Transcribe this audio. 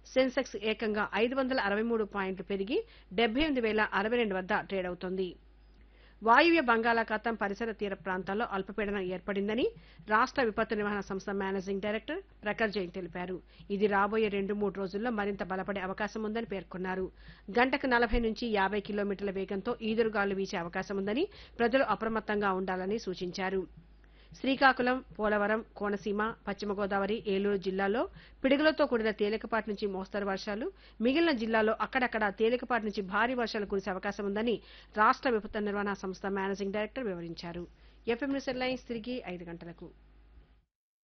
సెన్సెక్స్ ఏకంగా ఐదు వందల అరవై మూడు పాయింట్లు పెరిగి డెబ్బై ఎనిమిది వేల అరవై రెండు వద్ద ట్రేడ్ అవుతోంది వాయువ్య బంగాళాఖాతం పరిసర తీర ప్రాంతాల్లో అల్పపీడనం ఏర్పడిందని రాష్ట్ర విపత్తు నిర్వహణ సంస్థ మేనేజింగ్ డైరెక్టర్ ప్రఖర్ జైన్ తెలిపారు ఇది రాబోయే రెండు మూడు రోజుల్లో మరింత బలపడే అవకాశం ఉందని పేర్కొన్నారు గంటకు నలభై నుంచి యాభై కిలోమీటర్ల వేగంతో ఈదురుగాలు వీచే అవకాశం ఉందని ప్రజలు అప్రమత్తంగా ఉండాలని సూచించారు శ్రీకాకుళం పోలవరం కోనసీమ పశ్చిమ గోదావరి ఏలూరు జిల్లాల్లో పిడుగులతో కూడిన తేలికపాటి నుంచి మోస్తరు వర్షాలు మిగిలిన జిల్లాల్లో అక్కడక్కడ తేలికపాటి నుంచి భారీ వర్షాలు కురిసే అవకాశం ఉందని రాష్ట్ర విపత్తు నిర్వహణ సంస్థ మేనేజింగ్ డైరెక్టర్ వివరించారు ఎఫ్ఎం న్యూస్ హెడ్లైన్స్ తిరిగి ఐదు గంటలకు